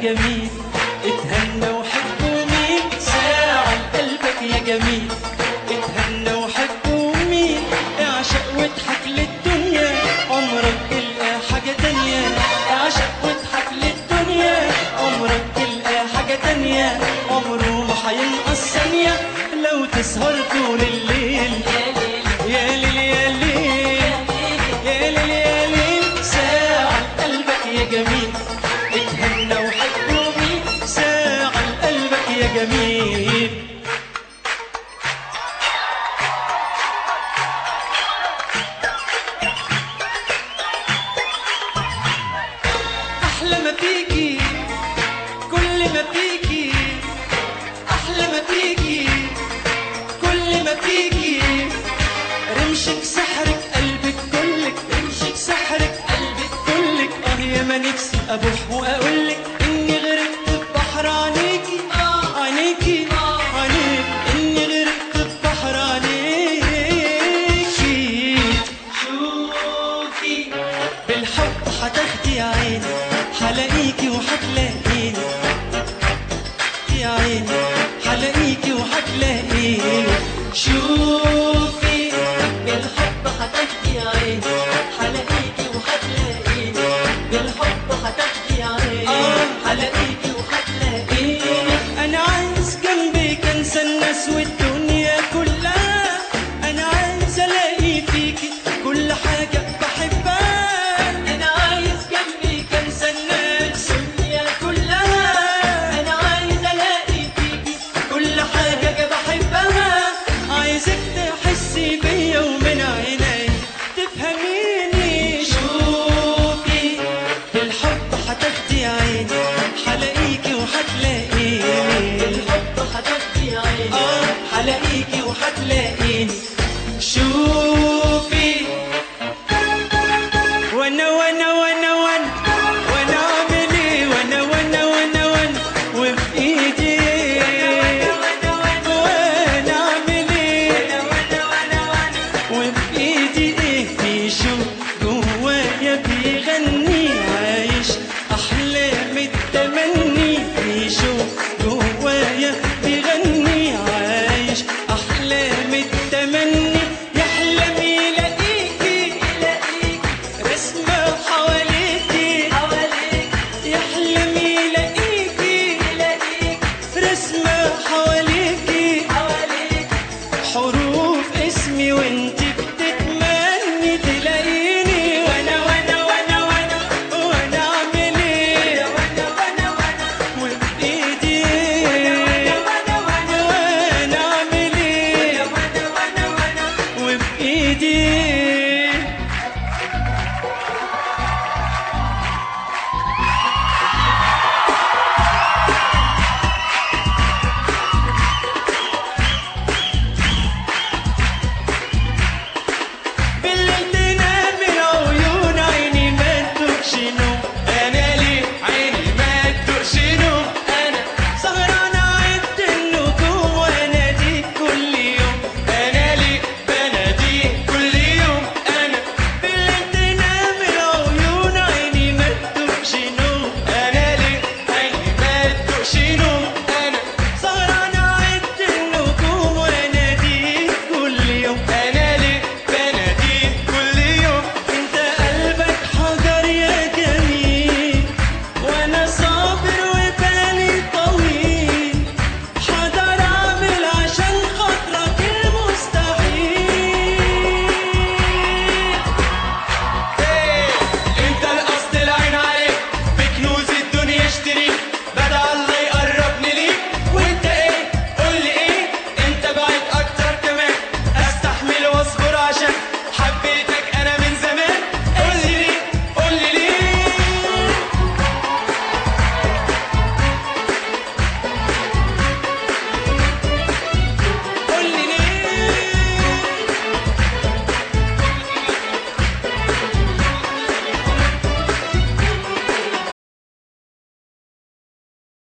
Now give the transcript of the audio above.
جميل اتهنى وحب ومين ساعة قلبك يا جميل اتهنى وحب ومين اعشق واضحك للدنيا عمرك تلقى حاجة تانية اعشق واضحك للدنيا عمرك تلقى حاجة تانية عمره ما هينقص ثانية لو تسهر طول الليل يا ليل يا ليل يا ليل يا ليل ساعة قلبك يا جميل اتهنى وحب ومين ساعة قلبك يا جميل أحلى ما فيكي كل ما فيكي أحلى ما فيكي كل ما فيكي رمشك سحرك قلبك كلك رمشك سحرك قلبك كلك اه يا ما نفسي ابوح واقولك اني غرقت في بحر عينيكي عينيكي عينيك اني غرقت في بحر عينيكي شوفي بالحب هتاخدي عيني هلاقيكي وهتلاقيني يا عيني هلاقيكي وهتلاقيني شوفي بالحب هتاخدي عيني هلاقيكي وهتلاقيني بالحب هتاخدي عيني هلاقيكي وهتلاقيني انا عايز جنبك انسى الناس والدنيا كلها انا عايز الاقي فيكي كل حاجه بحبها انا عايز جنبك انسى الناس والدنيا كلها انا عايز الاقي فيكي كل حاجه بحبها عايزك تحسي بيا ومن عيني تفهميني شوفي بالحب هتاخدي عيني هلاقيكي وهتلاقيني بالحب هتاخدي عيني اه هلاقيكي وهتلاقيني شوفي وانا وانا وانا وانا وانا اعمل ايه وانا وانا وانا وانا وفي ايدي ايه وانا اعمل ايه وفي ايدي ايه في شو جوا